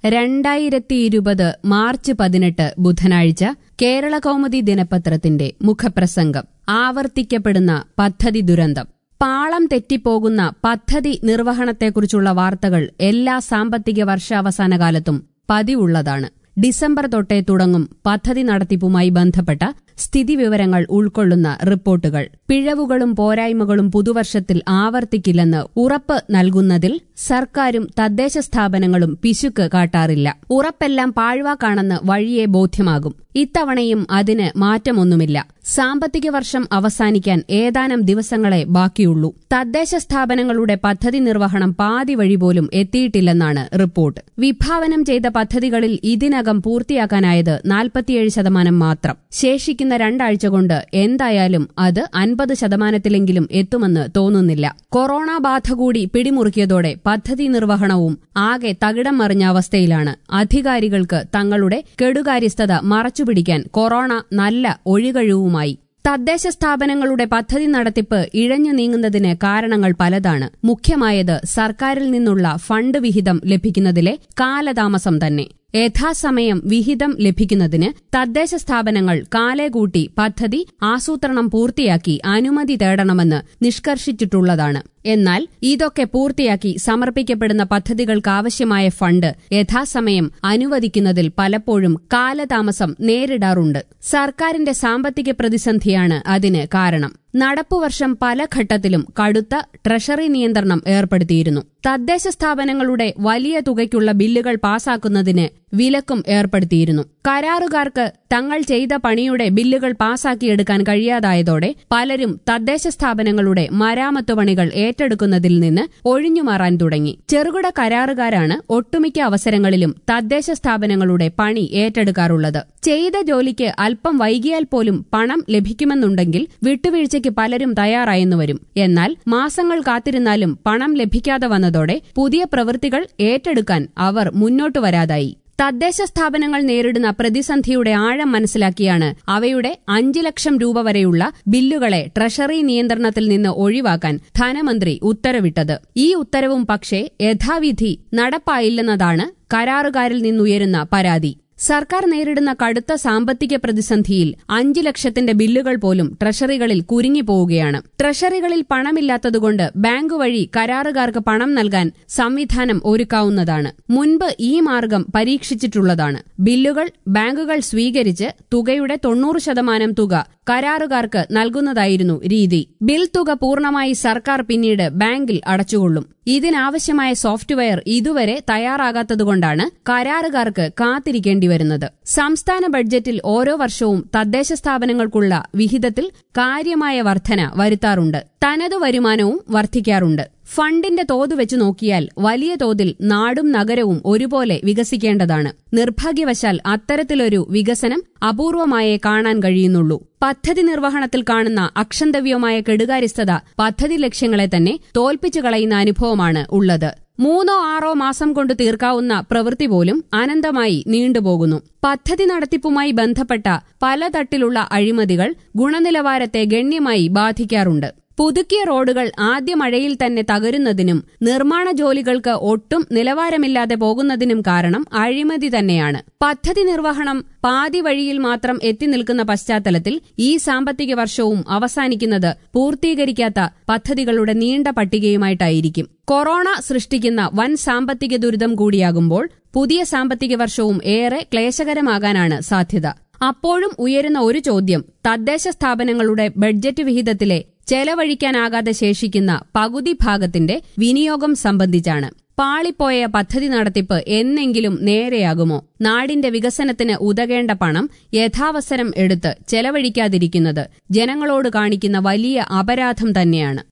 രണ്ടായിരത്തി ഇരുപത് മാർച്ച് പതിനെട്ട് ബുധനാഴ്ച കേരള കൗമുദി ദിനപത്രത്തിന്റെ മുഖപ്രസംഗം ആവർത്തിക്കപ്പെടുന്ന പദ്ധതി ദുരന്തം പാളം തെറ്റിപ്പോകുന്ന പദ്ധതി നിർവഹണത്തെക്കുറിച്ചുള്ള വാർത്തകൾ എല്ലാ സാമ്പത്തിക വർഷാവസാനകാലത്തും പതിവുള്ളതാണ് ഡിസംബർ തൊട്ടേ തുടങ്ങും പദ്ധതി നടത്തിപ്പുമായി ബന്ധപ്പെട്ട സ്ഥിതിവിവരങ്ങൾ ഉൾക്കൊള്ളുന്ന റിപ്പോർട്ടുകൾ പിഴവുകളും പോരായ്മകളും പുതുവർഷത്തിൽ ആവർത്തിക്കില്ലെന്ന് ഉറപ്പ് നൽകുന്നതിൽ സർക്കാരും തദ്ദേശ സ്ഥാപനങ്ങളും പിശുക്ക് കാട്ടാറില്ല ഉറപ്പെല്ലാം പാഴ്വാക്കാണെന്ന് വഴിയെ ബോധ്യമാകും ഇത്തവണയും അതിന് മാറ്റമൊന്നുമില്ല സാമ്പത്തിക വർഷം അവസാനിക്കാൻ ഏതാനും ദിവസങ്ങളെ ബാക്കിയുള്ളൂ തദ്ദേശ സ്ഥാപനങ്ങളുടെ പദ്ധതി നിർവഹണം പാതി വഴി പോലും എത്തിയിട്ടില്ലെന്നാണ് റിപ്പോർട്ട് വിഭാവനം ചെയ്ത പദ്ധതികളിൽ ഇതിനകം പൂർത്തിയാക്കാനായത് നാൽപ്പത്തിയേഴ് ശതമാനം മാത്രം ശേഷിക്കുന്ന രണ്ടാഴ്ച കൊണ്ട് എന്തായാലും അത് അൻപത് ശതമാനത്തിലെങ്കിലും എത്തുമെന്ന് തോന്നുന്നില്ല കൊറോണ ബാധ കൂടി പിടിമുറുക്കിയതോടെ പദ്ധതി നിർവഹണവും ആകെ തകിടം മറിഞ്ഞ അവസ്ഥയിലാണ് അധികാരികൾക്ക് തങ്ങളുടെ കെടുകാര്യസ്ഥത മറച്ചുപിടിക്കാൻ കൊറോണ നല്ല ഒഴികഴിവുമായി തദ്ദേശ സ്ഥാപനങ്ങളുടെ പദ്ധതി നടത്തിപ്പ് ഇഴഞ്ഞു നീങ്ങുന്നതിന് കാരണങ്ങൾ പലതാണ് മുഖ്യമായത് സർക്കാരിൽ നിന്നുള്ള ഫണ്ട് വിഹിതം ലഭിക്കുന്നതിലെ കാലതാമസം തന്നെ യഥാസമയം വിഹിതം ലഭിക്കുന്നതിന് തദ്ദേശ സ്ഥാപനങ്ങൾ കാലേകൂട്ടി പദ്ധതി ആസൂത്രണം പൂർത്തിയാക്കി അനുമതി തേടണമെന്ന് നിഷ്കർഷിച്ചിട്ടുള്ളതാണ് എന്നാൽ ഇതൊക്കെ പൂർത്തിയാക്കി സമർപ്പിക്കപ്പെടുന്ന പദ്ധതികൾക്കാവശ്യമായ ഫണ്ട് യഥാസമയം അനുവദിക്കുന്നതിൽ പലപ്പോഴും കാലതാമസം നേരിടാറുണ്ട് സർക്കാരിന്റെ സാമ്പത്തിക പ്രതിസന്ധിയാണ് അതിന് കാരണം നടപ്പുവർഷം പല ഘട്ടത്തിലും കടുത്ത ട്രഷറി നിയന്ത്രണം ഏർപ്പെടുത്തിയിരുന്നു തദ്ദേശ സ്ഥാപനങ്ങളുടെ വലിയ തുകയ്ക്കുള്ള ബില്ലുകൾ പാസാക്കുന്നതിന് വിലക്കും ഏർപ്പെടുത്തിയിരുന്നു കരാറുകാർക്ക് തങ്ങൾ ചെയ്ത പണിയുടെ ബില്ലുകൾ പാസാക്കിയെടുക്കാൻ കഴിയാതായതോടെ പലരും തദ്ദേശ സ്ഥാപനങ്ങളുടെ മരാമത്ത് പണികൾ ഏറ്റെടുക്കുന്നതിൽ നിന്ന് ഒഴിഞ്ഞുമാറാൻ തുടങ്ങി ചെറുകിട കരാറുകാരാണ് ഒട്ടുമിക്ക അവസരങ്ങളിലും തദ്ദേശ സ്ഥാപനങ്ങളുടെ പണി ഏറ്റെടുക്കാറുള്ളത് ചെയ്ത ജോലിക്ക് അല്പം വൈകിയാൽ പോലും പണം ലഭിക്കുമെന്നുണ്ടെങ്കിൽ വിട്ടുവീഴ്ചയ്ക്ക് പലരും തയ്യാറായെന്നു വരും എന്നാൽ മാസങ്ങൾ കാത്തിരുന്നാലും പണം ലഭിക്കാതെ വന്നതോടെ പുതിയ പ്രവൃത്തികൾ ഏറ്റെടുക്കാൻ അവർ മുന്നോട്ടു വരാതായി തദ്ദേശ സ്ഥാപനങ്ങൾ നേരിടുന്ന പ്രതിസന്ധിയുടെ ആഴം മനസ്സിലാക്കിയാണ് അവയുടെ അഞ്ച് ലക്ഷം രൂപ വരെയുള്ള ബില്ലുകളെ ട്രഷറി നിയന്ത്രണത്തിൽ നിന്ന് ഒഴിവാക്കാൻ ധനമന്ത്രി ഉത്തരവിട്ടത് ഈ ഉത്തരവും പക്ഷേ യഥാവിധി നടപ്പായില്ലെന്നതാണ് കരാറുകാരിൽ നിന്നുയരുന്ന പരാതി സർക്കാർ നേരിടുന്ന കടുത്ത സാമ്പത്തിക പ്രതിസന്ധിയിൽ അഞ്ചു ലക്ഷത്തിന്റെ ബില്ലുകൾ പോലും ട്രഷറികളിൽ കുരുങ്ങിപ്പോവുകയാണ് ട്രഷറികളിൽ പണമില്ലാത്തതുകൊണ്ട് ബാങ്ക് വഴി കരാറുകാർക്ക് പണം നൽകാൻ സംവിധാനം ഒരുക്കാവുന്നതാണ് മുൻപ് ഈ മാർഗം പരീക്ഷിച്ചിട്ടുള്ളതാണ് ബില്ലുകൾ ബാങ്കുകൾ സ്വീകരിച്ച് തുകയുടെ തൊണ്ണൂറ് ശതമാനം തുക കരാറുകാർക്ക് നൽകുന്നതായിരുന്നു രീതി ബിൽ തുക പൂർണ്ണമായി സർക്കാർ പിന്നീട് ബാങ്കിൽ അടച്ചുകൊള്ളും ഇതിനാവശ്യമായ സോഫ്റ്റ്വെയർ ഇതുവരെ തയ്യാറാകാത്തതുകൊണ്ടാണ് കരാറുകാർക്ക് കാത്തിരിക്കേണ്ടി വരുന്നത് സംസ്ഥാന ബഡ്ജറ്റിൽ ഓരോ വർഷവും തദ്ദേശ സ്ഥാപനങ്ങൾക്കുള്ള വിഹിതത്തിൽ കാര്യമായ വർധന വരുത്താറുണ്ട് തനതു വരുമാനവും വർദ്ധിക്കാറുണ്ട് ഫണ്ടിന്റെ തോത് വെച്ച് നോക്കിയാൽ വലിയ തോതിൽ നാടും നഗരവും ഒരുപോലെ വികസിക്കേണ്ടതാണ് നിർഭാഗ്യവശാൽ അത്തരത്തിലൊരു വികസനം അപൂർവമായേ കാണാൻ കഴിയുന്നുള്ളൂ പദ്ധതി നിർവഹണത്തിൽ കാണുന്ന അക്ഷന്തവ്യമായ കെടുകാര്യസ്ഥത പദ്ധതി ലക്ഷ്യങ്ങളെ തന്നെ തോൽപ്പിച്ചു കളയുന്ന അനുഭവമാണ് ഉള്ളത് മൂന്നോ ആറോ മാസം കൊണ്ട് തീർക്കാവുന്ന പ്രവൃത്തി പോലും അനന്തമായി നീണ്ടുപോകുന്നു പദ്ധതി നടത്തിപ്പുമായി ബന്ധപ്പെട്ട പലതട്ടിലുള്ള അഴിമതികൾ ഗുണനിലവാരത്തെ ഗണ്യമായി ബാധിക്കാറുണ്ട് പുതുക്കിയ റോഡുകൾ ആദ്യ മഴയിൽ തന്നെ തകരുന്നതിനും നിർമ്മാണ ജോലികൾക്ക് ഒട്ടും നിലവാരമില്ലാതെ പോകുന്നതിനും കാരണം അഴിമതി തന്നെയാണ് പദ്ധതി നിർവഹണം പാതി വഴിയിൽ മാത്രം എത്തി നിൽക്കുന്ന പശ്ചാത്തലത്തിൽ ഈ സാമ്പത്തിക വർഷവും അവസാനിക്കുന്നത് പൂർത്തീകരിക്കാത്ത പദ്ധതികളുടെ നീണ്ട പട്ടികയുമായിട്ടായിരിക്കും കൊറോണ സൃഷ്ടിക്കുന്ന വൻ സാമ്പത്തിക ദുരിതം കൂടിയാകുമ്പോൾ പുതിയ സാമ്പത്തിക വർഷവും ഏറെ ക്ലേശകരമാകാനാണ് സാധ്യത അപ്പോഴും ഉയരുന്ന ഒരു ചോദ്യം തദ്ദേശ സ്ഥാപനങ്ങളുടെ ബഡ്ജറ്റ് വിഹിതത്തിലെ ചെലവഴിക്കാനാകാതെ ശേഷിക്കുന്ന പകുതി ഭാഗത്തിന്റെ വിനിയോഗം സംബന്ധിച്ചാണ് പാളിപ്പോയ പദ്ധതി നടത്തിപ്പ് എന്നെങ്കിലും നേരെയാകുമോ നാടിന്റെ വികസനത്തിന് ഉതകേണ്ട പണം യഥാവസരം എടുത്ത് ചെലവഴിക്കാതിരിക്കുന്നത് ജനങ്ങളോട് കാണിക്കുന്ന വലിയ അപരാധം തന്നെയാണ്